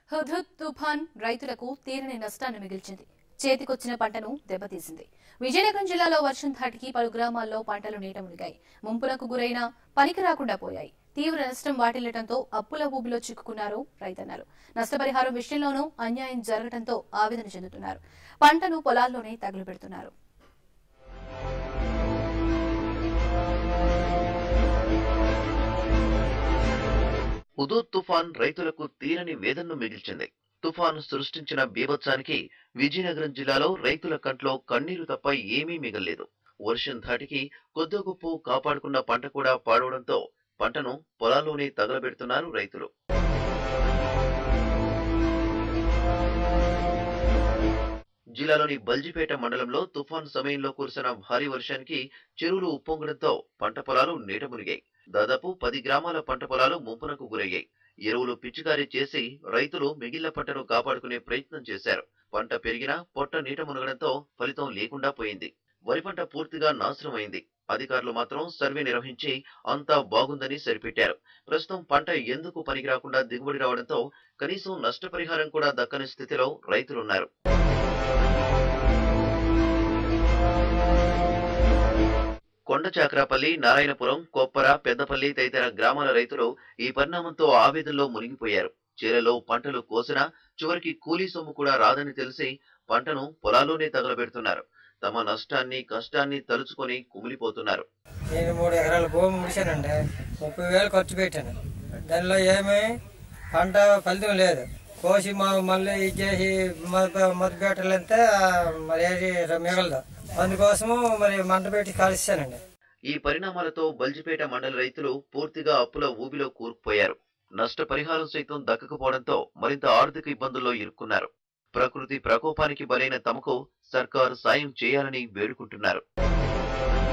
హుద్హుద్ తుఫాన్ రైతులకు తీరని నష్టాన్ని మిగిల్చింది చేతికొచ్చిన పంటను దెబ్బతీసింది విజయనగరం జిల్లాలో వర్షం ధాటికి పలు గ్రామాల్లో పంటలు నీట మునిగాయి ముంపులకు గురైన పనికి రాకుండా పోయాయి తీవ్ర నష్టం వాటిల్లటంతో అప్పుల ఊబిలో చిక్కుకున్నారు రైతన్నలు నష్టపరిహారం విషయంలోనూ అన్యాయం జరగడంతో ఆవేదన చెందుతున్నారు పంటను పొలాల్లోనే తగులుపెడుతున్నారు హుదూద్ తుఫాన్ రైతులకు తీరని వేదనను మిగిల్చింది తుఫాను సృష్టించిన బీభత్సానికి విజయనగరం జిల్లాలో రైతుల కంట్లో కన్నీరు తప్ప ఏమీ మిగల్లేదు వర్షం ధాటికి కొద్ది గొప్ప కాపాడుకున్న పంట కూడా పాడవడంతో పంటను పొలాల్లోనే తగలబెడుతున్నారు రైతులు జిల్లాలోని బల్జిపేట మండలంలో తుఫాన్ సమయంలో కురిసిన భారీ వర్షానికి చెరువులు ఉప్పొంగడంతో పంట పొలాలు నీట మునిగాయి దాదాపు పది గ్రామాల పంట పొలాలు ముంపునకు గురయ్యాయి ఎరువులు పిచికారీ చేసి రైతులు మిగిలిన పంటను కాపాడుకునే ప్రయత్నం చేశారు పంట పెరిగినా పొట్ట నీట మునగడంతో ఫలితం లేకుండా పోయింది వరి పంట పూర్తిగా నాశనమైంది అధికారులు మాత్రం సర్వే నిర్వహించి అంతా బాగుందని సరిపెట్టారు ప్రస్తుతం పంట ఎందుకు పనికిరాకుండా దిగుబడి రావడంతో కనీసం నష్టపరిహారం కూడా దక్కని స్థితిలో రైతులున్నారు కొండ చాకరాపల్లి నారాయణపురం కొప్పర పెద్దపల్లి తదితర గ్రామాల రైతులు ఈ పరిణామంతో ఆవేదనలో మునిగిపోయారు చేలలో పంటలు కోసినా చివరికి కూలీ సొమ్ము కూడా రాదని తెలిసి పంటను పొలాల్లోనే తగలబెడుతున్నారు తమ నష్టాన్ని కష్టాన్ని తలుచుకొని కుమిలిపోతున్నారు నేను మూడు ఎకరాల భూమి ముడిచానండి ముప్పై వేలు ఖర్చు పెట్టాను దానిలో ఏమీ పంట ఫలితం లేదు కోసి మా మళ్ళీ ఇచ్చేసి మధుపేటలంటే మరి ఏది మిగలదు అందుకోసము మరి మంట పెట్టి కాలుస్తానండి ఈ పరిణామాలతో బల్జిపేట మండల రైతులు పూర్తిగా అప్పుల ఊబిలో కూరుకుపోయారు నష్టపరిహారం సైతం దక్కకపోవడంతో మరింత ఆర్థిక ఇబ్బందుల్లో ఇరుక్కున్నారు ప్రకృతి ప్రకోపానికి బలైన తమకు సర్కారు సాయం చేయాలని వేడుకుంటున్నారు